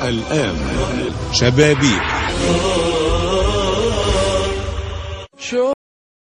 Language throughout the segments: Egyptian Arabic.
الآن شبابيك شو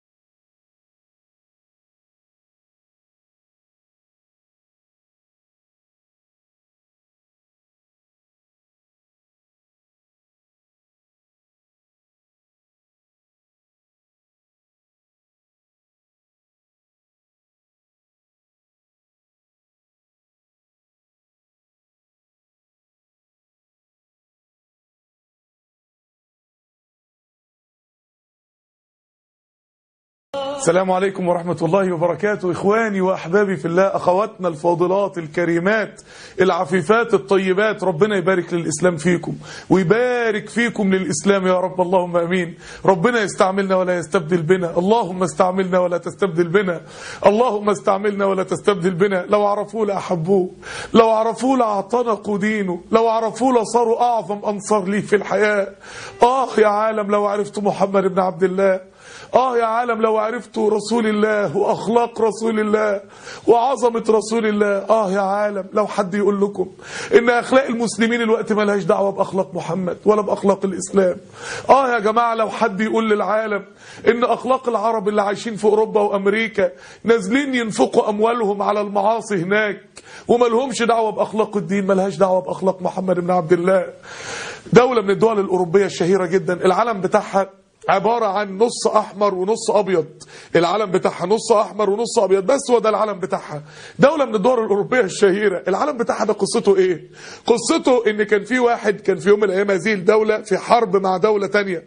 السلام عليكم ورحمة الله وبركاته إخواني وأحبابي في الله أخواتنا الفاضلات الكريمات العفيفات الطيبات ربنا يبارك للإسلام فيكم ويبارك فيكم للإسلام يا رب اللهم أمين ربنا يستعملنا ولا يستبدل بنا اللهم استعملنا ولا تستبدل بنا اللهم استعملنا ولا تستبدل بنا لو عرفوه لأحبوه لو عرفوه لأعتنقوا دينه لو عرفوه لصاروا أعظم أنصار ليه في الحياة آه يا عالم لو عرفت محمد بن عبد الله آه يا عالم لو عرفتوا رسول الله وأخلاق رسول الله وعظمة رسول الله آه يا عالم لو حد يقول لكم إن أخلاق المسلمين الوقت ما لهاش دعوة بأخلاق محمد ولا بأخلاق الإسلام آه يا جماعة لو حد يقول للعالم إن أخلاق العرب اللي عايشين في أوروبا وأمريكا نازلين ينفقوا أموالهم على المعاصي هناك وما لهمش دعوة بأخلاق الدين ما لهاش دعوة بأخلاق محمد بن عبد الله دولة من الدول الأوروبية الشهيرة جدا العلم بتاعها عبارة عن نص أحمر ونص أبيض العلم بتاعها نص أحمر ونص أبيض بس هو ده العلم بتاعها دولة من الدول الأوروبية الشهيرة العلم بتاعها ده قصته إيه قصته إن كان في واحد كان في يوم من الأيام هذه الدولة في حرب مع دولة تانية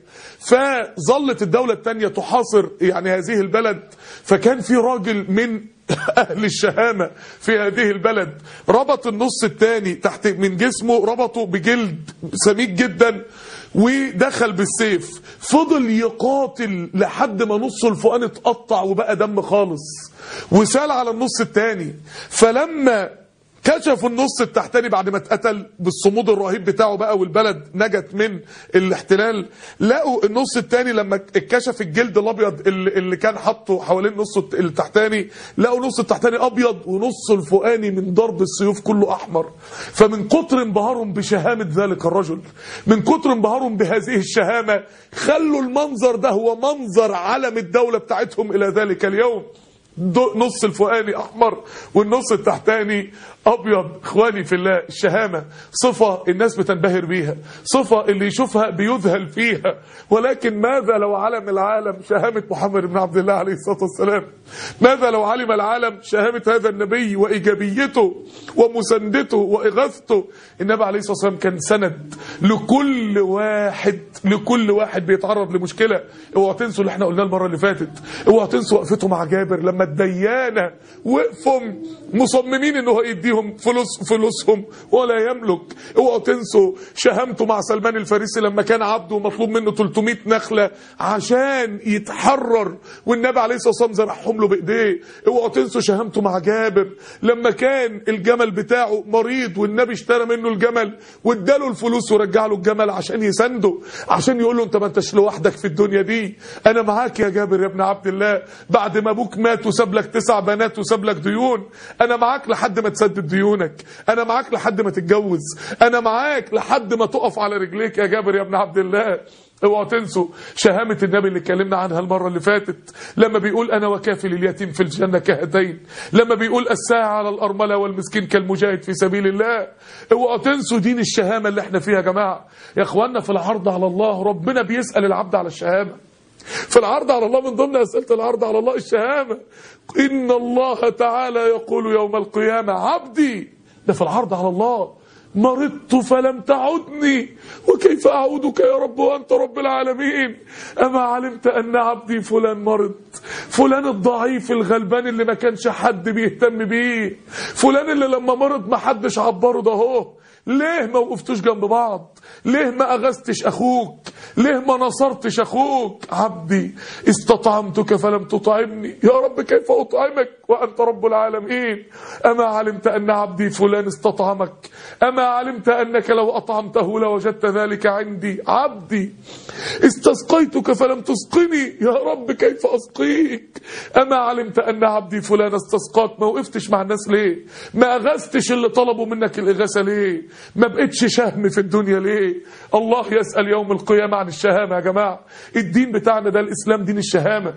فظلت الدولة التانية تحاصر يعني هذه البلد فكان في راجل من أهل الشهامة في هذه البلد ربط النص الثاني تحت من جسمه ربطه بجلد سميك جدا ودخل بالسيف فضل يقاتل لحد ما نصه الفوقاني اتقطع وبقى دم خالص وسال على النص الثاني فلما كشفوا النص التحتاني بعد ما اتقتل بالصمود الرهيب بتاعه بقى والبلد نجت من الاحتلال لقوا النص الثاني لما اتكشف الجلد الابيض اللي, اللي كان حاطه حوالين النص التحتاني لقوا النص التحتاني ابيض ونص الفوقاني من ضرب السيوف كله احمر فمن كتر انبهارهم بشهامه ذلك الرجل من كتر انبهارهم بهذه الشهامه خلوا المنظر ده هو منظر علم الدوله بتاعتهم الى ذلك اليوم نص الفوقاني احمر والنص التحتاني ابيض اخواني في الله الشهامه صفه الناس بتنبهر بيها صفه اللي يشوفها بيذهل فيها ولكن ماذا لو علم العالم شهامه محمد بن عبد الله عليه الصلاه والسلام ماذا لو علم العالم شهامه هذا النبي وايجابيته ومساندته واغاثته النبي عليه الصلاه والسلام كان سند لكل واحد لكل واحد بيتعرض لمشكله اوعوا تنسوا اللي احنا قلناه المره اللي فاتت اوعوا تنسوا وقفته مع جابر لما الديانه وقفوا مصممين ان هو يديهم فلوس فلوسهم ولا يملك اوعوا تنسوا شهامته مع سلمان الفارسي لما كان عبده مطلوب منه 300 نخله عشان يتحرر والنبي عليه الصلاه والسلام زرعهم له بايديه اوعوا تنسوا شهامته مع جابر لما كان الجمل بتاعه مريض والنبي اشترى منه الجمل واداله الفلوس ورجع له الجمل عشان يسنده عشان يقول له انت ما انتش لوحدك في الدنيا دي انا معاك يا جابر يا ابن عبد الله بعد ما ابوك مات وساب لك تسع بنات وساب لك ديون انا معاك لحد ما تسدد ديونك انا معاك لحد ما تتجوز انا معاك لحد ما تقف على رجليك يا جابر يا ابن عبد الله اوعوا تنسوا شهامة النبي اللي اتكلمنا عنها المرة اللي فاتت لما بيقول أنا وكافل اليتيم في الجنة كهاتين لما بيقول الساعة على الأرملة والمسكين كالمجاهد في سبيل الله اوعوا تنسوا دين الشهامة اللي احنا فيها يا جماعة يا اخوانا في العرض على الله ربنا بيسأل العبد على الشهامة في العرض على الله من ضمن أسئلة العرض على الله الشهامة إن الله تعالى يقول يوم القيامة عبدي ده في العرض على الله مرضت فلم تعدني وكيف أعودك يا رب وأنت رب العالمين أما علمت أن عبدي فلان مرض فلان الضعيف الغلبان اللي ما كانش حد بيهتم بيه فلان اللي لما مرض ما حدش عبره ده هو ليه ما وقفتوش جنب بعض ليه ما أغثتش أخوك ليه ما نصرتش أخوك عبدي استطعمتك فلم تطعمني يا رب كيف أطعمك وأنت رب العالمين أما علمت أن عبدي فلان استطعمك أما علمت أنك لو أطعمته لوجدت ذلك عندي عبدي استسقيتك فلم تسقني يا رب كيف أسقيك أما علمت أن عبدي فلان استسقاك ما وقفتش مع الناس ليه ما أغثتش اللي طلبوا منك الإغاثة ليه ليه ما بقتش شهم في الدنيا ليه الله يسأل يوم القيامة عن الشهامة يا جماعة الدين بتاعنا ده الإسلام دين الشهامة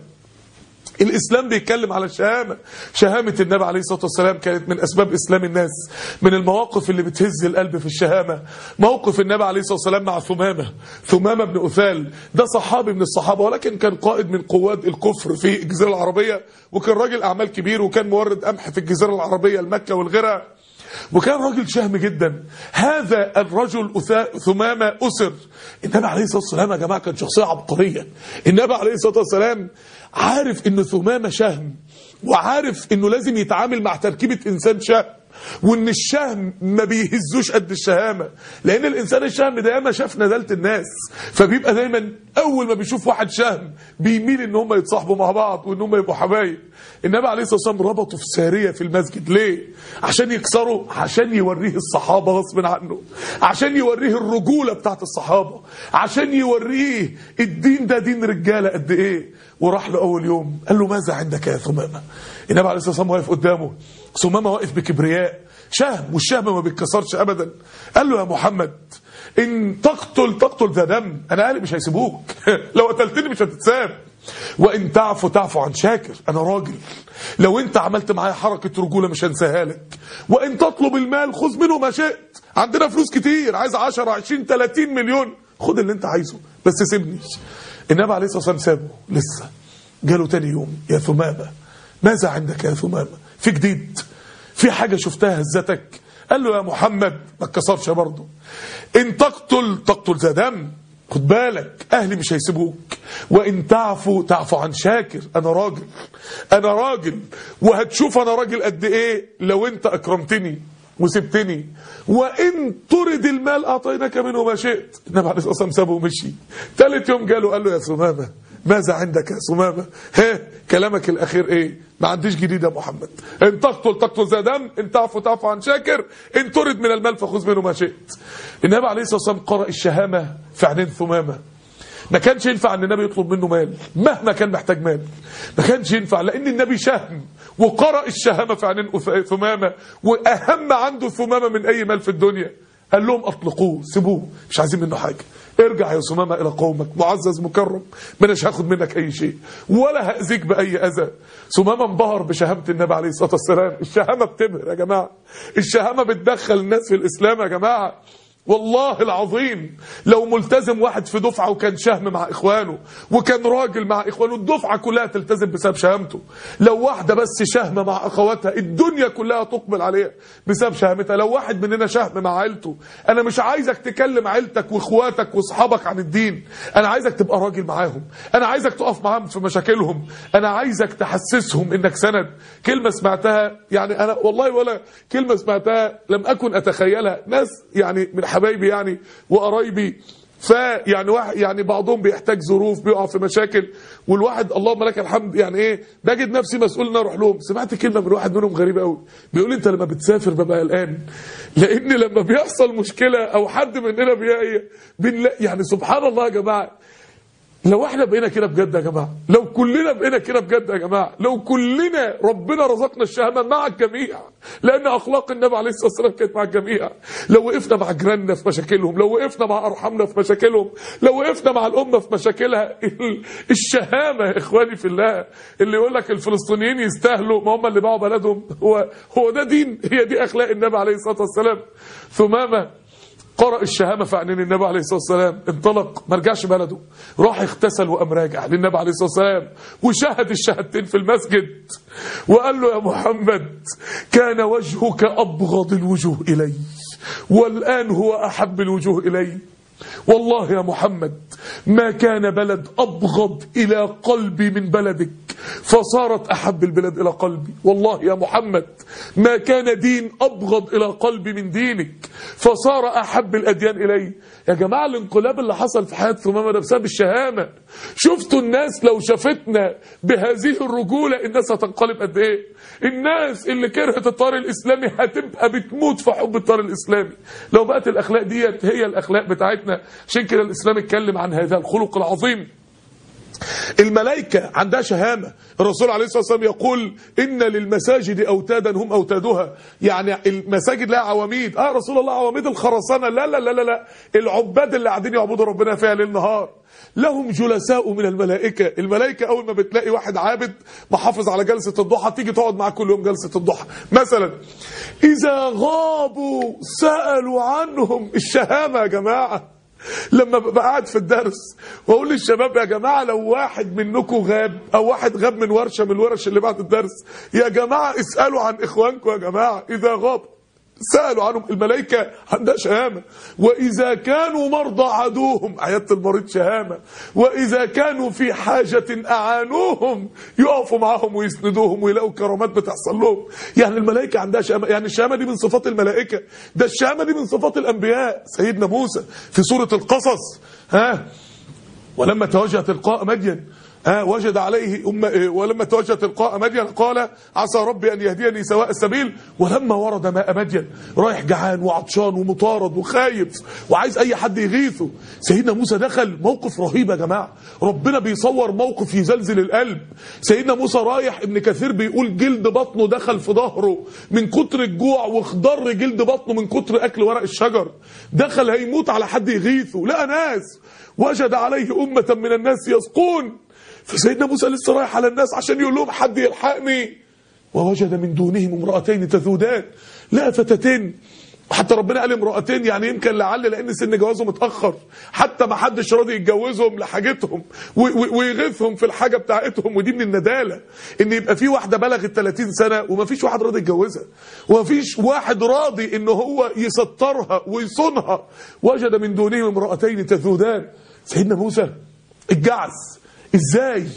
الإسلام بيتكلم على الشهامة شهامة النبي عليه الصلاة والسلام كانت من أسباب إسلام الناس من المواقف اللي بتهز القلب في الشهامة موقف النبي عليه الصلاة والسلام مع ثمامة ثمامة بن أثال ده صحابي من الصحابة ولكن كان قائد من قوات الكفر في الجزيرة العربية وكان راجل أعمال كبير وكان مورد قمح في الجزيرة العربية المكة والغيرها وكان راجل شهم جدا هذا الرجل أثا- ثمامة أسر النبي عليه الصلاة والسلام يا جماعة كان شخصية عبقرية النبي عليه الصلاة والسلام عارف ان ثمامة شهم وعارف انه لازم يتعامل مع تركيبة انسان شهم وان الشهم ما بيهزوش قد الشهامة لان الانسان الشهم ده ياما شاف ندالة الناس فبيبقى دايما اول ما بيشوف واحد شهم بيميل ان هم يتصاحبوا مع بعض وان هم يبقوا حبايب النبي عليه الصلاة والسلام ربطه في سارية في المسجد ليه عشان يكسره عشان يوريه الصحابة غصب عنه عشان يوريه الرجولة بتاعت الصحابة عشان يوريه الدين ده دين رجالة قد ايه وراح له اول يوم قال له ماذا عندك يا ثمامة النبي عليه الصلاة والسلام واقف قدامه ثمامة واقف بكبرياء شهم والشهم ما بيتكسرش ابدا قال له يا محمد ان تقتل تقتل ذا دم انا اهلي مش هيسيبوك لو قتلتني مش هتتساب وان تعفو تعفو عن شاكر انا راجل لو انت عملت معايا حركه رجوله مش هنساها لك وان تطلب المال خذ منه ما شئت عندنا فلوس كتير عايز 10 20 30 مليون خد اللي انت عايزه بس سيبني النبي عليه الصلاه والسلام سابه لسه جاله تاني يوم يا ثمامه ماذا عندك يا ثمامه في جديد في حاجه شفتها هزتك قال له يا محمد ما اتكسرش برضه ان تقتل تقتل ذا دم خد بالك اهلي مش هيسيبوك وان تعفو تعفو عن شاكر انا راجل انا راجل وهتشوف انا راجل قد ايه لو انت اكرمتني وسبتني وان ترد المال اعطيناك منه ما شئت النبي عليه الصلاه والسلام سابه ومشي ثالث يوم جاله قال له يا ثمامه ماذا عندك يا ثمامه ها كلامك الاخير ايه ما عنديش جديد يا محمد ان تقتل تقتل ذا دم ان تعفو تعفو عن شاكر ان ترد من المال فخذ منه ما شئت النبي عليه الصلاه والسلام قرأ الشهامه في عينين ثمامه ما كانش ينفع ان النبي يطلب منه مال مهما كان محتاج مال ما كانش ينفع لان النبي شهم وقرأ الشهامه في عينين أث- ثمامه واهم عنده ثمامه من اي مال في الدنيا قال لهم اطلقوه سيبوه مش عايزين منه حاجه ارجع يا ثمامه الى قومك معزز مكرم ما اناش هاخد منك اي شيء ولا هاذيك باي اذى ثمامه انبهر بشهامه النبي عليه الصلاه والسلام الشهامه بتبهر يا جماعه الشهامه بتدخل الناس في الاسلام يا جماعه والله العظيم لو ملتزم واحد في دفعة وكان شهم مع إخوانه وكان راجل مع إخوانه الدفعة كلها تلتزم بسبب شهامته لو واحدة بس شهمة مع أخواتها الدنيا كلها تقبل عليها بسبب شهامتها لو واحد مننا شهم مع عيلته أنا مش عايزك تكلم عيلتك وإخواتك وأصحابك عن الدين أنا عايزك تبقى راجل معاهم أنا عايزك تقف معاهم في مشاكلهم أنا عايزك تحسسهم إنك سند كلمة سمعتها يعني أنا والله ولا كلمة سمعتها لم أكن أتخيلها ناس يعني من حبايبي يعني وقرايبي فيعني واحد يعني بعضهم بيحتاج ظروف بيقع في مشاكل والواحد اللهم لك الحمد يعني ايه بجد نفسي مسؤول ان أنا اروح لهم سمعت كلمه من واحد منهم غريبه قوي بيقول لي انت لما بتسافر ببقى قلقان لان لما بيحصل مشكله او حد مننا بيلاقي بنلاقي يعني سبحان الله يا جماعه لو احنا بقينا كده بجد يا جماعه لو كلنا بقينا كده بجد يا جماعه لو كلنا ربنا رزقنا الشهامه مع الجميع لان اخلاق النبي عليه الصلاه والسلام كانت مع الجميع لو وقفنا مع جيراننا في مشاكلهم لو وقفنا مع ارحامنا في مشاكلهم لو وقفنا مع الامه في مشاكلها ال- الشهامه يا اخواني في الله اللي يقول لك الفلسطينيين يستاهلوا ما هم اللي باعوا بلدهم هو هو ده دين هي دي اخلاق النبي عليه الصلاه والسلام ثمامه قرأ الشهامة في عينين النبي عليه الصلاة والسلام انطلق ما رجعش بلده راح اغتسل وقام راجع للنبي عليه الصلاة والسلام وشهد الشهادتين في المسجد وقال له يا محمد كان وجهك أبغض الوجوه إلي والآن هو أحب الوجوه إلي والله يا محمد ما كان بلد أبغض إلى قلبي من بلدك فصارت أحب البلاد إلى قلبي والله يا محمد ما كان دين أبغض إلى قلبي من دينك فصار أحب الأديان إلي يا جماعة الانقلاب اللي حصل في حياة ثمامة ده بسبب الشهامة شفتوا الناس لو شافتنا بهذه الرجولة الناس هتنقلب قد إيه الناس اللي كرهت الطار الإسلامي هتبقى بتموت في حب الطار الإسلامي لو بقت الأخلاق ديت هي الأخلاق بتاعتنا عشان كده الإسلام اتكلم عن هذا الخلق العظيم الملائكة عندها شهامة الرسول عليه الصلاة والسلام يقول إن للمساجد أوتادا هم أوتادها يعني المساجد لها عواميد آه رسول الله عواميد الخرسانة لا لا لا لا, لا. العباد اللي قاعدين يعبدوا ربنا فيها ليل نهار لهم جلساء من الملائكة الملائكة أول ما بتلاقي واحد عابد محافظ على جلسة الضحى تيجي تقعد معاه كل يوم جلسة الضحى مثلا إذا غابوا سألوا عنهم الشهامة يا جماعة لما ببقى قاعد في الدرس واقول للشباب يا جماعه لو واحد منكم غاب او واحد غاب من ورشه من الورش اللي بعد الدرس يا جماعه اسالوا عن اخوانكم يا جماعه اذا غاب سالوا عنهم الملائكه عندها شهامه واذا كانوا مرضى عادوهم عياده المريض شهامه واذا كانوا في حاجه اعانوهم يقفوا معاهم ويسندوهم ويلاقوا كرامات بتحصل لهم يعني الملائكه عندها شهامه يعني الشهامه دي من صفات الملائكه ده الشهامه دي من صفات الانبياء سيدنا موسى في سوره القصص ها ولما توجه تلقاء مدين ها وجد عليه أم ولما توجه تلقاء مدين قال عسى ربي أن يهديني سواء السبيل ولما ورد ماء مدين رايح جعان وعطشان ومطارد وخايف وعايز أي حد يغيثه سيدنا موسى دخل موقف رهيب يا جماعة ربنا بيصور موقف يزلزل القلب سيدنا موسى رايح ابن كثير بيقول جلد بطنه دخل في ظهره من كتر الجوع واخضر جلد بطنه من كتر أكل ورق الشجر دخل هيموت على حد يغيثه لقى ناس وجد عليه أمة من الناس يسقون فسيدنا موسى لسه رايح على الناس عشان يقول لهم حد يلحقني ووجد من دونهم امرأتين تذودان لا فتاتين حتى ربنا قال امرأتين يعني يمكن لعل لان سن جوازهم اتاخر حتى ما حدش راضي يتجوزهم لحاجتهم ويغيثهم في الحاجه بتاعتهم ودي من النداله ان يبقى في واحده بلغت 30 سنه وما فيش واحد راضي يتجوزها وما فيش واحد راضي ان هو يسترها ويصونها وجد من دونهم امرأتين تذودان سيدنا موسى الجعس ازاي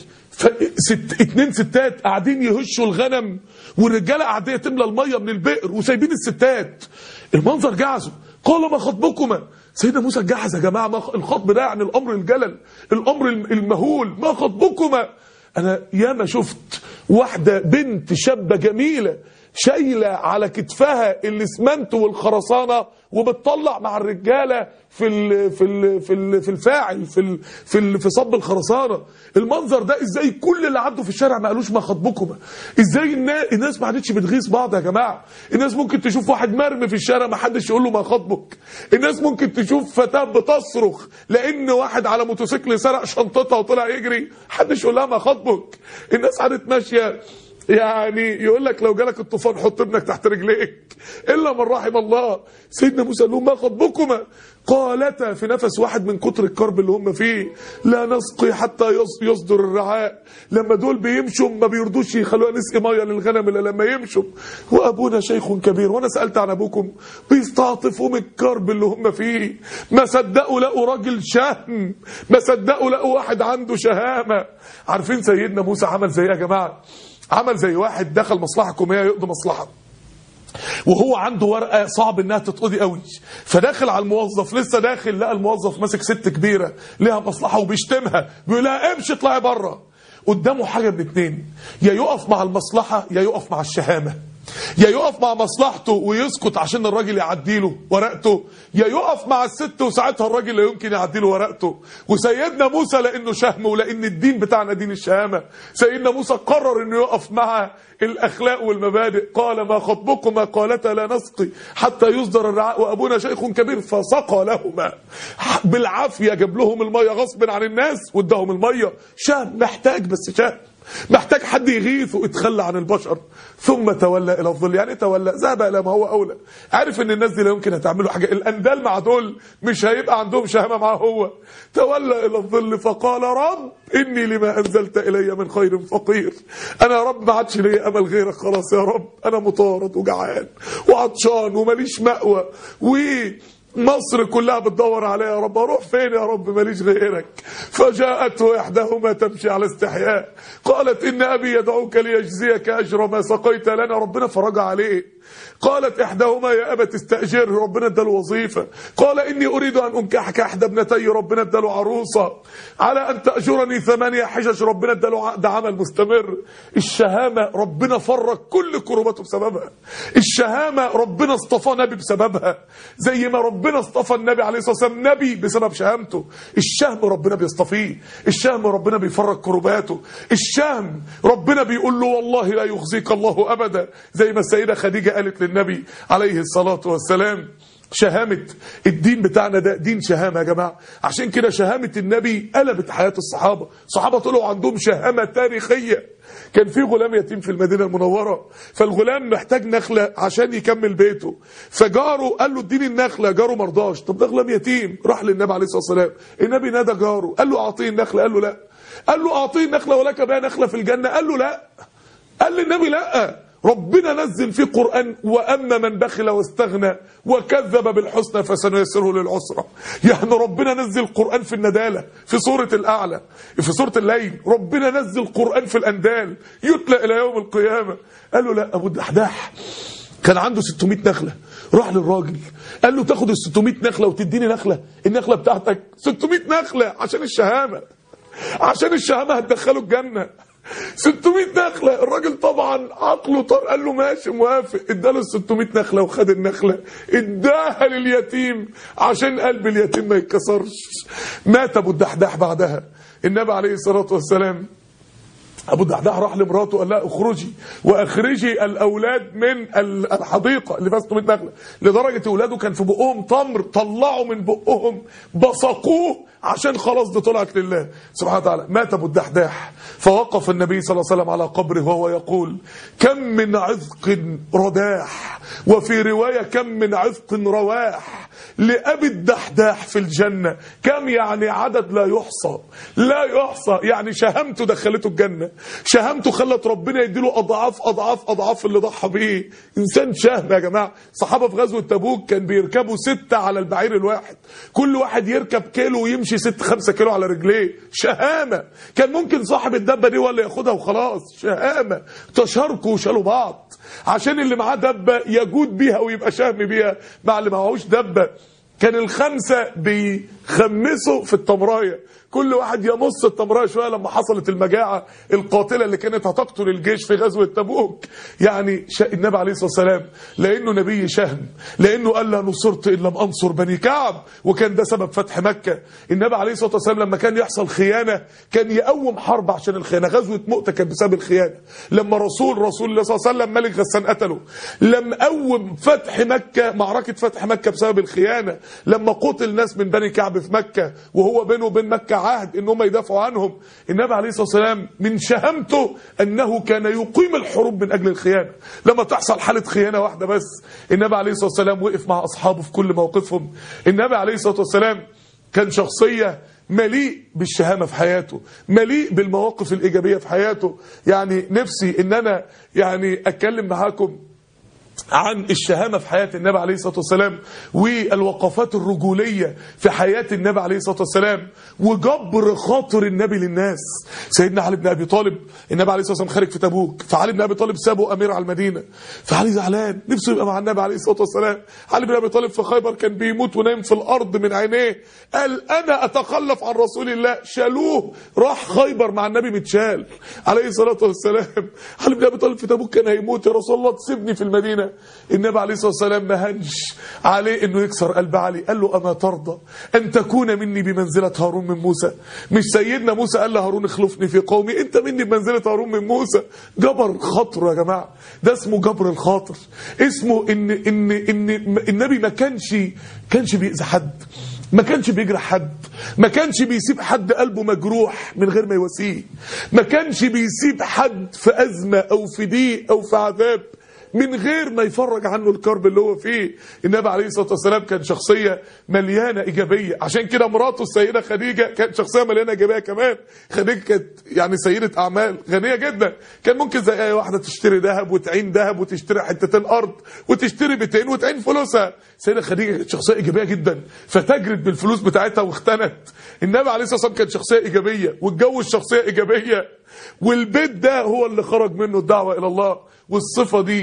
ست اتنين ستات قاعدين يهشوا الغنم والرجاله قاعدين تملى الميه من البئر وسايبين الستات المنظر جعزه قال ما خطبكما سيدنا موسى جعز يا جماعه ما الخطب ده يعني الامر الجلل الامر المهول ما خطبكما انا ياما شفت واحده بنت شابه جميله شايله على كتفها الاسمنت والخرسانه وبتطلع مع الرجاله في ال في ال في ال في الفاعل في ال في ال في صب الخرسانه المنظر ده ازاي كل اللي عدوا في الشارع ما قالوش ما خطبكم ازاي الناس ما عادتش بتغيظ بعض يا جماعه الناس ممكن تشوف واحد مرمي في الشارع ما حدش يقول له ما خطبك الناس ممكن تشوف فتاه بتصرخ لان واحد على موتوسيكل سرق شنطتها وطلع يجري حدش يقول لها ما خطبك الناس قعدت ماشيه يعني يقول لك لو جالك الطوفان حط ابنك تحت رجليك الا من رحم الله سيدنا موسى قال لهم ما خطبكما قالتا في نفس واحد من كتر الكرب اللي هم فيه لا نسقي حتى يصدر الرعاء لما دول بيمشوا ما بيردوش يخلوها نسقي ميه للغنم الا لما يمشوا وابونا شيخ كبير وانا سالت عن ابوكم بيستعطفوا من الكرب اللي هم فيه ما صدقوا لقوا راجل شهم ما صدقوا لقوا واحد عنده شهامه عارفين سيدنا موسى عمل زي يا جماعه عمل زي واحد دخل مصلحه حكوميه يقضي مصلحه وهو عنده ورقه صعب انها تتقضي قوي فداخل على الموظف لسه داخل لقى الموظف ماسك ست كبيره ليها مصلحه وبيشتمها بيقول لها امشي اطلعي بره قدامه حاجه من اتنين يا يقف مع المصلحه يا يقف مع الشهامه يا يقف مع مصلحته ويسكت عشان الراجل يعديله ورقته يا يقف مع الست وساعتها الراجل لا يمكن يعديله ورقته وسيدنا موسى لانه شهم ولان الدين بتاعنا دين الشهامه سيدنا موسى قرر انه يقف مع الاخلاق والمبادئ قال ما خطبكما قالتا لا نسقي حتى يصدر الرعاء وابونا شيخ كبير فسقى لهما بالعافيه جاب لهم الميه غصب عن الناس واداهم الميه شهم محتاج بس شهم محتاج حد يغيثه اتخلى عن البشر ثم تولى الى الظل يعني تولى ذهب الى ما هو اولى عارف ان الناس دي لا يمكن هتعملوا حاجه الاندال مع دول مش هيبقى عندهم شهامه معاه هو تولى الى الظل فقال رب اني لما انزلت الي من خير فقير انا يا رب ما عادش ليا امل غيرك خلاص يا رب انا مطارد وجعان وعطشان وماليش مأوى و مصر كلها بتدور عليا يا رب اروح فين يا رب ماليش غيرك فجاءته احداهما تمشي على استحياء قالت ان ابي يدعوك ليجزيك اجر ما سقيت لنا ربنا فرج عليه قالت احداهما يا ابت استاجره ربنا اداله وظيفه قال اني اريد ان انكحك احدى ابنتي ربنا اداله عروسه على ان تاجرني ثمانيه حجج ربنا اداله عقد عمل مستمر الشهامه ربنا فرج كل كرباته بسببها الشهامه ربنا اصطفى نبي بسببها زي ما ربنا ربنا اصطفى النبي عليه الصلاه والسلام نبي بسبب شهامته الشهم ربنا بيصطفيه الشهم ربنا بيفرج كرباته الشهم ربنا بيقول له والله لا يخزيك الله ابدا زي ما السيده خديجه قالت للنبي عليه الصلاه والسلام شهامة الدين بتاعنا ده دين شهامة يا جماعة عشان كده شهامة النبي قلبت حياة الصحابة الصحابة طلعوا عندهم شهامة تاريخية كان في غلام يتيم في المدينة المنورة فالغلام محتاج نخلة عشان يكمل بيته فجاره قال له اديني النخلة جاره مرضاش طب ده غلام يتيم راح للنبي عليه الصلاة والسلام النبي نادى جاره قال له اعطيه النخلة قال له لا قال له اعطيه النخلة ولك بها نخلة في الجنة قال له لا قال للنبي لا ربنا نزل في قرآن وأما من بخل واستغنى وكذب بالحسنى فسنيسره للعسرى يعني ربنا نزل قرآن في الندالة في سورة الأعلى في سورة الليل ربنا نزل قرآن في الأندال يتلى إلى يوم القيامة قال له لا أبو الدحداح كان عنده 600 نخلة راح للراجل قال له تاخد ال 600 نخلة وتديني نخلة النخلة بتاعتك 600 نخلة عشان الشهامة عشان الشهامة هتدخله الجنة 600 نخلة الراجل طبعا عقله طار قال له ماشي موافق اداله ال 600 نخلة وخد النخلة اداها لليتيم عشان قلب اليتيم ما يتكسرش مات ابو الدحداح بعدها النبي عليه الصلاة والسلام ابو الدحداح راح لمراته قال لها اخرجي واخرجي الاولاد من الحديقه اللي فيها 600 نخله لدرجه اولاده كان في بقهم تمر طلعوا من بقهم بصقوه عشان خلاص دي طلعت لله سبحانه وتعالى مات ابو الدحداح فوقف النبي صلى الله عليه وسلم على قبره وهو يقول كم من عذق رداح وفي روايه كم من عذق رواح لابي الدحداح في الجنه كم يعني عدد لا يحصى لا يحصى يعني شهامته دخلته الجنه شهامته خلت ربنا يديله اضعاف اضعاف اضعاف اللي ضحى بيه انسان شهم يا جماعه صحابه في غزوه تبوك كان بيركبوا ستة على البعير الواحد كل واحد يركب كيلو ويمشي ست خمسة كيلو على رجليه شهامه كان ممكن صاحب الدبه دي ولا ياخدها وخلاص شهامه تشاركوا وشالوا بعض عشان اللي معاه دبه يجود بيها ويبقى شهم بيها مع اللي معهوش دبه كان الخمسه بيخمسوا في التمرايه كل واحد يمص التمرايه شويه لما حصلت المجاعه القاتله اللي كانت هتقتل الجيش في غزوه تبوك يعني النبي عليه الصلاه والسلام لانه نبي شهم لانه قال لا نصرت ان لم انصر بني كعب وكان ده سبب فتح مكه النبي عليه الصلاه والسلام لما كان يحصل خيانه كان يقوم حرب عشان الخيانه غزوه مؤته كانت بسبب الخيانه لما رسول رسول الله صلى الله عليه وسلم ملك غسان قتله لما قوم فتح مكه معركه فتح مكه بسبب الخيانه لما قتل ناس من بني كعب في مكه وهو بينه وبين مكه عهد ان هم يدافعوا عنهم النبي عليه الصلاه والسلام من شهامته انه كان يقيم الحروب من اجل الخيانه لما تحصل حاله خيانه واحده بس النبي عليه الصلاه والسلام وقف مع اصحابه في كل موقفهم النبي عليه الصلاه والسلام كان شخصيه مليء بالشهامه في حياته مليء بالمواقف الايجابيه في حياته يعني نفسي ان انا يعني اتكلم معاكم عن الشهامة في حياة النبي عليه الصلاة والسلام والوقفات الرجولية في حياة النبي عليه الصلاة والسلام وجبر خاطر النبي للناس سيدنا علي بن أبي طالب النبي عليه الصلاة والسلام خارج في تبوك فعلي بن أبي طالب سابه أمير على المدينة فعلي زعلان نفسه يبقى مع النبي عليه الصلاة والسلام علي بن أبي طالب في خيبر كان بيموت ونايم في الأرض من عينيه قال أنا أتخلف عن رسول الله شالوه راح خيبر مع النبي متشال عليه الصلاة والسلام علي بن أبي طالب في تبوك كان هيموت يا رسول الله تسيبني في المدينة النبي عليه الصلاة والسلام ما هنش عليه انه يكسر قلب علي قال له اما ترضى ان تكون مني بمنزلة هارون من موسى مش سيدنا موسى قال لهارون اخلفني في قومي انت مني بمنزلة هارون من موسى جبر خاطره يا جماعة ده اسمه جبر الخاطر اسمه ان ان ان النبي ما كانش كانش بيأذي حد ما كانش بيجرح حد ما كانش بيسيب حد قلبه مجروح من غير ما يواسيه ما كانش بيسيب حد في أزمة أو في ضيق أو في عذاب من غير ما يفرج عنه الكرب اللي هو فيه النبي عليه الصلاه والسلام كان شخصيه مليانه ايجابيه عشان كده مراته السيده خديجه كانت شخصيه مليانه ايجابيه كمان خديجه كانت يعني سيده اعمال غنيه جدا كان ممكن زي اي واحده تشتري ذهب وتعين ذهب وتشتري حتتين ارض وتشتري بيتين وتعين فلوسها السيده خديجه كانت شخصيه ايجابيه جدا فتجرت بالفلوس بتاعتها واختنت النبي عليه الصلاه والسلام كان شخصيه ايجابيه واتجوز شخصيه ايجابيه والبيت ده هو اللي خرج منه الدعوه الى الله والصفه دي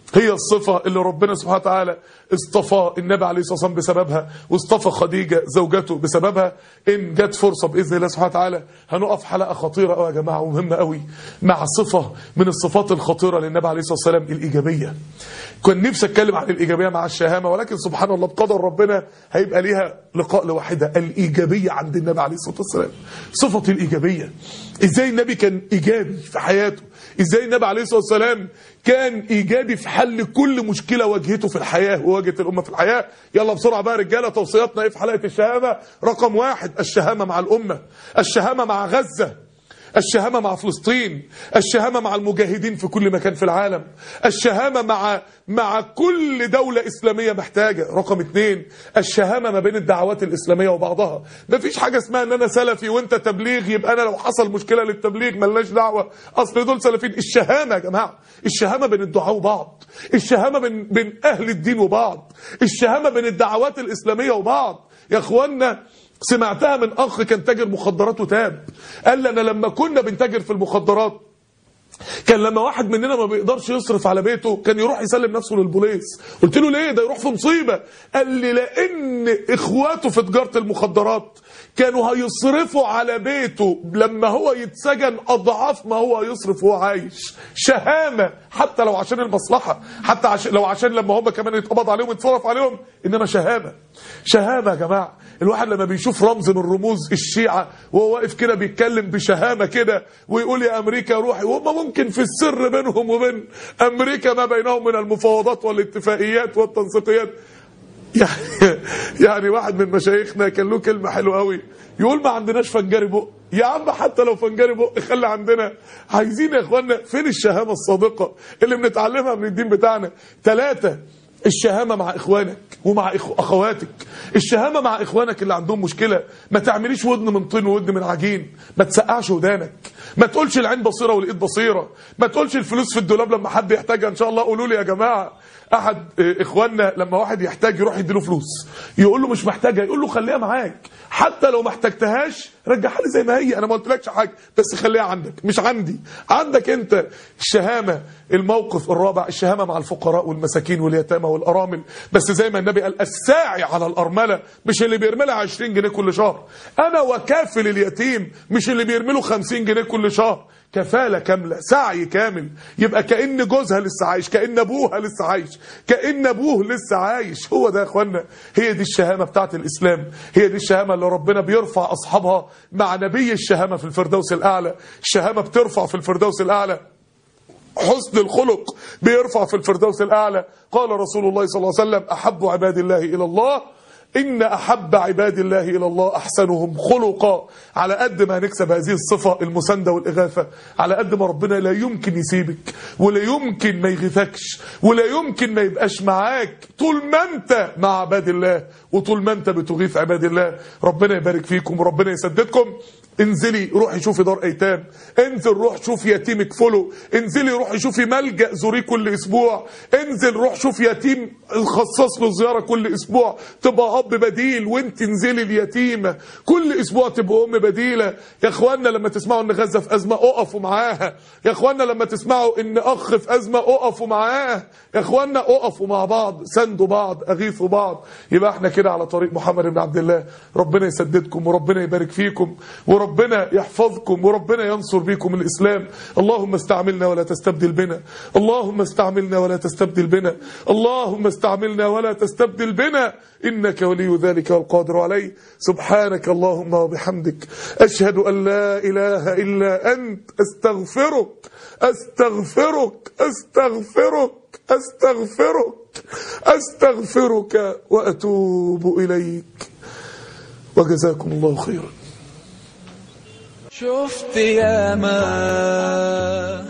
هي الصفة اللي ربنا سبحانه وتعالى اصطفى النبي عليه الصلاة والسلام بسببها واصطفى خديجة زوجته بسببها إن جت فرصة بإذن الله سبحانه وتعالى هنقف حلقة خطيرة قوي يا جماعة ومهمة قوي مع صفة من الصفات الخطيرة للنبي عليه الصلاة والسلام الإيجابية كان نفسي أتكلم عن الإيجابية مع الشهامة ولكن سبحان الله بقدر ربنا هيبقى ليها لقاء لوحدة الإيجابية عند النبي عليه الصلاة والسلام صفة الإيجابية إزاي النبي كان إيجابي في حياته إزاي النبي عليه الصلاة والسلام كان إيجابي في حل كل مشكلة واجهته في الحياة وواجهت الأمة في الحياة يلا بسرعة بقى رجالة توصياتنا إيه في حلقة الشهامة رقم واحد الشهامة مع الأمة الشهامة مع غزة الشهامة مع فلسطين الشهامة مع المجاهدين في كل مكان في العالم الشهامة مع مع كل دولة إسلامية محتاجة رقم اتنين الشهامة ما بين الدعوات الإسلامية وبعضها مفيش حاجة اسمها ان انا سلفي وانت تبليغ يبقى انا لو حصل مشكلة للتبليغ ملناش دعوة اصل دول سلفيين الشهامة يا جماعة الشهامة بين الدعاء وبعض الشهامة بين, بين اهل الدين وبعض الشهامة بين الدعوات الإسلامية وبعض يا اخوانا سمعتها من اخ كان تاجر مخدرات وتاب قال لي انا لما كنا بنتاجر في المخدرات كان لما واحد مننا ما بيقدرش يصرف على بيته كان يروح يسلم نفسه للبوليس قلت له ليه ده يروح في مصيبه قال لي لان اخواته في تجاره المخدرات كانوا هيصرفوا على بيته لما هو يتسجن اضعاف ما هو يصرف وهو عايش شهامه حتى لو عشان المصلحه حتى عشان لو عشان لما هم كمان يتقبض عليهم يتصرف عليهم انما شهامه شهامه يا جماعه الواحد لما بيشوف رمز من رموز الشيعة وهو واقف كده بيتكلم بشهامة كده ويقول يا أمريكا روحي وهم ممكن في السر بينهم وبين أمريكا ما بينهم من المفاوضات والاتفاقيات والتنسيقيات يعني يعني واحد من مشايخنا كان له كلمة حلوة قوي يقول ما عندناش فنجاري بق يا عم حتى لو فنجاري بق خلي عندنا عايزين يا اخوانا فين الشهامة الصادقة اللي بنتعلمها من الدين بتاعنا ثلاثة الشهامة مع إخوانك ومع إخو أخواتك الشهامة مع إخوانك اللي عندهم مشكلة ما تعمليش ودن من طين وودن من عجين ما تسقعش ودانك ما تقولش العين بصيرة والإيد بصيرة ما تقولش الفلوس في الدولاب لما حد يحتاجها إن شاء الله قولوا لي يا جماعة أحد إخواننا لما واحد يحتاج يروح يديله فلوس يقول له مش محتاجها يقول له خليها معاك حتى لو ما احتجتهاش رجعها لي زي ما هي انا ما قلتلكش حاجه بس خليها عندك مش عندي عندك انت الشهامه الموقف الرابع الشهامه مع الفقراء والمساكين واليتامى والارامل بس زي ما النبي قال الساعي على الارمله مش اللي بيرملها 20 جنيه كل شهر انا وكافل اليتيم مش اللي بيرمله 50 جنيه كل شهر كفالة كاملة سعي كامل يبقى كأن جوزها لسه عايش كأن أبوها لسه عايش كأن أبوه لسه عايش هو ده يا أخوانا هي دي الشهامة بتاعت الإسلام هي دي الشهامة اللي ربنا بيرفع أصحابها مع نبي الشهامة في الفردوس الأعلى الشهامة بترفع في الفردوس الأعلى حسن الخلق بيرفع في الفردوس الأعلى قال رسول الله صلى الله عليه وسلم أحب عباد الله إلى الله إن أحب عباد الله إلى الله أحسنهم خلقا على قد ما هنكسب هذه الصفة المساندة والإغاثة على قد ما ربنا لا يمكن يسيبك ولا يمكن ما يغيثكش ولا يمكن ما يبقاش معاك طول ما أنت مع عباد الله وطول ما أنت بتغيث عباد الله ربنا يبارك فيكم وربنا يسددكم انزلي روحي شوفي دار ايتام انزل روح شوف يتيم اكفله انزلي روحي شوفي ملجأ زوريه كل اسبوع انزل روح شوف يتيم خصص له زياره كل اسبوع تبقى اب بديل وانت انزلي اليتيمه كل اسبوع تبقى ام بديله يا اخوانا لما تسمعوا ان غزه في ازمه اقفوا معاها يا اخوانا لما تسمعوا ان اخ في ازمه اقفوا معاه يا اخوانا اقفوا مع بعض ساندوا بعض اغيثوا بعض يبقى احنا كده على طريق محمد بن عبد الله ربنا يسددكم وربنا يبارك فيكم وربنا يحفظكم وربنا ينصر بكم الاسلام اللهم استعملنا ولا تستبدل بنا اللهم استعملنا ولا تستبدل بنا اللهم استعملنا ولا تستبدل بنا انك ولي ذلك والقادر عليه سبحانك اللهم وبحمدك اشهد ان لا اله الا انت استغفرك استغفرك استغفرك استغفرك استغفرك واتوب اليك وجزاكم الله خيرا شفت ياما